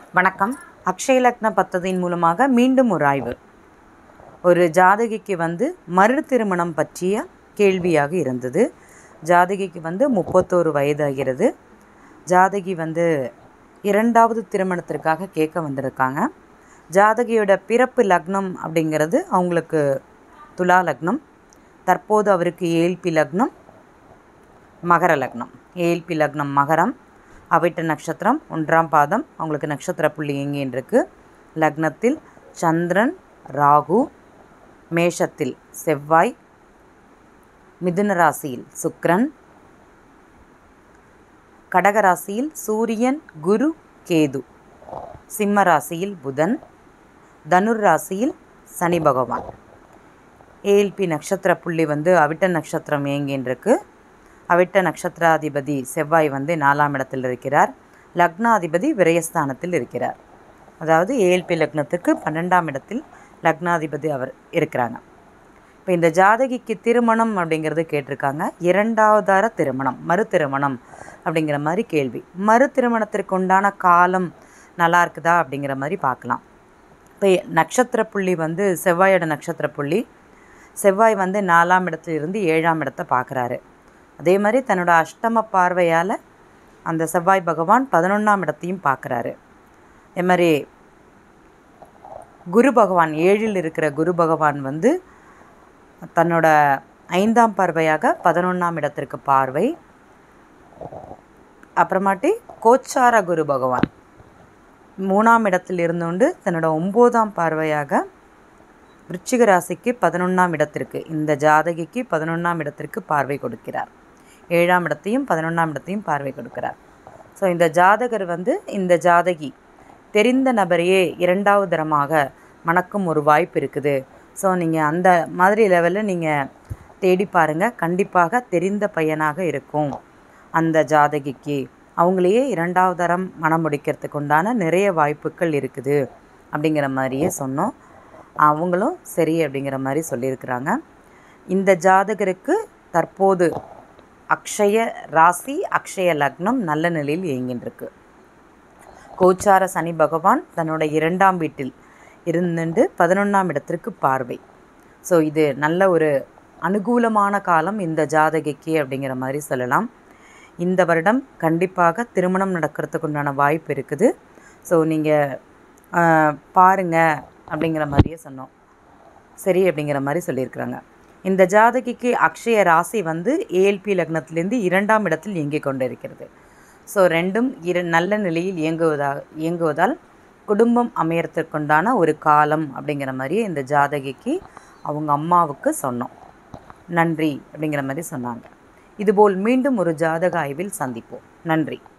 வணக்கம் அக்ஷய லக்ன பத்ததியின் மூலமாக மீண்டும் ஒரு ஆய்வு ஒரு ஜாதகிக்கு வந்து மறு திருமணம் பற்றிய கேள்வியாக இருந்தது ஜாதகிக்கு வந்து முப்பத்தோரு வயதாகிறது ஜாதகி வந்து இரண்டாவது திருமணத்திற்காக கேட்க வந்திருக்காங்க ஜாதகியோட பிறப்பு லக்னம் அப்படிங்கிறது அவங்களுக்கு துலா லக்னம் தற்போது அவருக்கு ஏழ்பி லக்னம் மகர லக்னம் ஏழ்பி லக்னம் மகரம் அவிட்ட நட்சத்திரம் ஒன்றாம் பாதம் அவங்களுக்கு நட்சத்திர புள்ளி எங்கேன்னு இருக்கு லக்னத்தில் சந்திரன் ராகு மேஷத்தில் செவ்வாய் மிதுன ராசியில் சுக்கிரன் கடக ராசியில் சூரியன் குரு கேது சிம்ம ராசியில் புதன் தனுர் ராசியில் சனி பகவான் ஏஎல்பி நட்சத்திர புள்ளி வந்து அவிட்ட நட்சத்திரம் இயங்கின்றிருக்கு அவிட்ட நட்சத்திராதிபதி செவ்வாய் வந்து நாலாம் இடத்தில் இருக்கிறார் லக்னாதிபதி விரயஸ்தானத்தில் இருக்கிறார் அதாவது ஏஎல்பி லக்னத்துக்கு பன்னெண்டாம் இடத்தில் லக்னாதிபதி அவர் இருக்கிறாங்க இப்போ இந்த ஜாதகிக்கு திருமணம் அப்படிங்கிறது கேட்டிருக்காங்க இரண்டாவதார திருமணம் மறு திருமணம் அப்படிங்கிற மாதிரி கேள்வி மறு திருமணத்திற்கு உண்டான காலம் நல்லா இருக்குதா அப்படிங்கிற மாதிரி பார்க்கலாம் இப்போ நட்சத்திர புள்ளி வந்து செவ்வாயோட நட்சத்திர புள்ளி செவ்வாய் வந்து நாலாம் இடத்துல இருந்து ஏழாம் இடத்தை பார்க்குறாரு அதே மாதிரி தன்னோட அஷ்டம பார்வையால் அந்த செவ்வாய் பகவான் பதினொன்றாம் இடத்தையும் பார்க்குறாரு அதே மாதிரி குரு பகவான் ஏழில் இருக்கிற குரு பகவான் வந்து தன்னோட ஐந்தாம் பார்வையாக பதினொன்றாம் இடத்திற்கு பார்வை அப்புறமாட்டி கோச்சார குரு பகவான் மூணாம் இடத்தில் இருந்துകൊണ്ട് தன்னோட ஒம்போதாம் பார்வையாக விருச்சிக ராசிக்கு பதினொன்றாம் இடத்திற்கு இந்த ஜாதகிக்கு பதினொன்றாம் இடத்திற்கு பார்வை கொடுக்கிறார் ஏழாம் இடத்தையும் பதினொன்றாம் இடத்தையும் பார்வை கொடுக்கிறார் ஸோ இந்த ஜாதகர் வந்து இந்த ஜாதகி தெரிந்த நபரையே இரண்டாவது தரமாக மணக்கும் ஒரு வாய்ப்பு இருக்குது ஸோ நீங்கள் அந்த மாதிரி லெவலில் நீங்கள் தேடி பாருங்கள் கண்டிப்பாக தெரிந்த பையனாக இருக்கும் அந்த ஜாதகிக்கு அவங்களையே இரண்டாவது தரம் மனம் முடிக்கிறதுக்கு உண்டான நிறைய வாய்ப்புகள் இருக்குது அப்படிங்கிற மாதிரியே சொன்னோம் அவங்களும் சரி அப்படிங்கிற மாதிரி சொல்லியிருக்கிறாங்க இந்த ஜாதகருக்கு தற்போது அக்ஷய ராசி அக்ஷய லக்னம் நல்ல நிலையில் இயங்கின்றிருக்கு கோச்சார சனி பகவான் தன்னோட இரண்டாம் வீட்டில் இருந்துட்டு பதினொன்றாம் இடத்திற்கு பார்வை ஸோ இது நல்ல ஒரு அனுகூலமான காலம் இந்த ஜாதகிக்கு அப்படிங்கிற மாதிரி சொல்லலாம் இந்த வருடம் கண்டிப்பாக திருமணம் நடக்கிறதுக்கு உண்டான வாய்ப்பு இருக்குது ஸோ நீங்கள் பாருங்கள் அப்படிங்கிற மாதிரியே சொன்னோம் சரி அப்படிங்கிற மாதிரி சொல்லியிருக்கிறாங்க இந்த ஜாதகிக்கு அக்ஷய ராசி வந்து ஏஎல்பி லக்னத்திலேருந்து இரண்டாம் இடத்தில் இயங்கிக் கொண்டிருக்கிறது ஸோ ரெண்டும் இரு நல்ல நிலையில் இயங்குவதா இயங்குவதால் குடும்பம் அமையறதுக்குண்டான ஒரு காலம் அப்படிங்கிற மாதிரியே இந்த ஜாதகிக்கு அவங்க அம்மாவுக்கு சொன்னோம் நன்றி அப்படிங்கிற மாதிரி சொன்னாங்க இதுபோல் மீண்டும் ஒரு ஜாதக ஆய்வில் சந்திப்போம் நன்றி